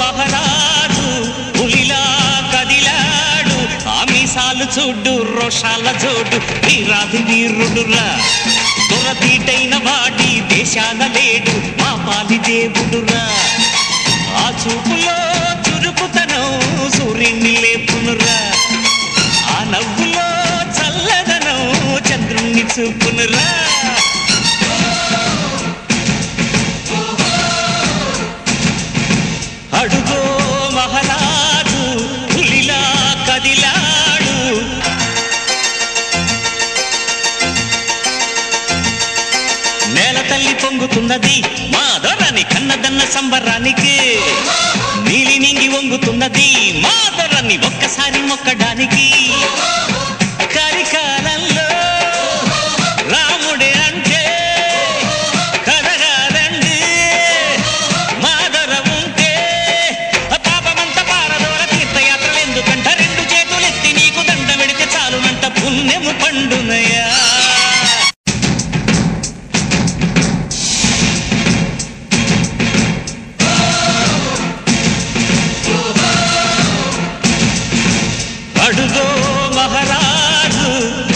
మహారాజు పులిలా కదిలాడు ఆమిసాలు చూడు రోషాల జోడు వీరాది వీరుడురా దొరతీటైన వాడి దేశాన లేడు మా పాలి దేవుడురా ఆ చూపులో చురుకుతనం సూర్యుని లేపునురా ఆ నవ్వులో చల్లదనం చంద్రుణ్ణి చూపునురా అడుగో మహారాజు పులిలా కదిలాడు నేల తల్లి పొంగుతున్నది మా దొరని కన్నదన్న సంబరానికి నీలి నింగి వంగుతున్నది మా దొరని ఒక్కసారి మొక్కడానికి కరికాలంలో రాముడే అంటే కదగాదండి మాదర ఉంటే పాపమంత పారదోల తీర్థయాత్రలు ఎందుకంట రెండు చేతులెత్తి నీకు దండ వెడితే చాలునంట పుణ్యము పండునయా అడుగో మహారాజు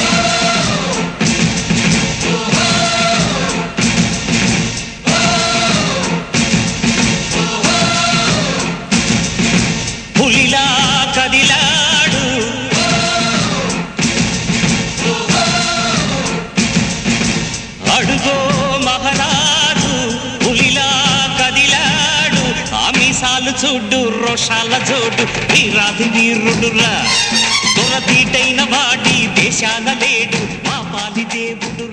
పులిలా కదిలాడు అడుగో మహారాజు పులిలా కదిలాడు ఆమిసాలు చూడు రోషాల జోడు వీరాది వీరుడురా దొరతీటైన వాడి దేశాన లేడు మా పాలి దేవుడు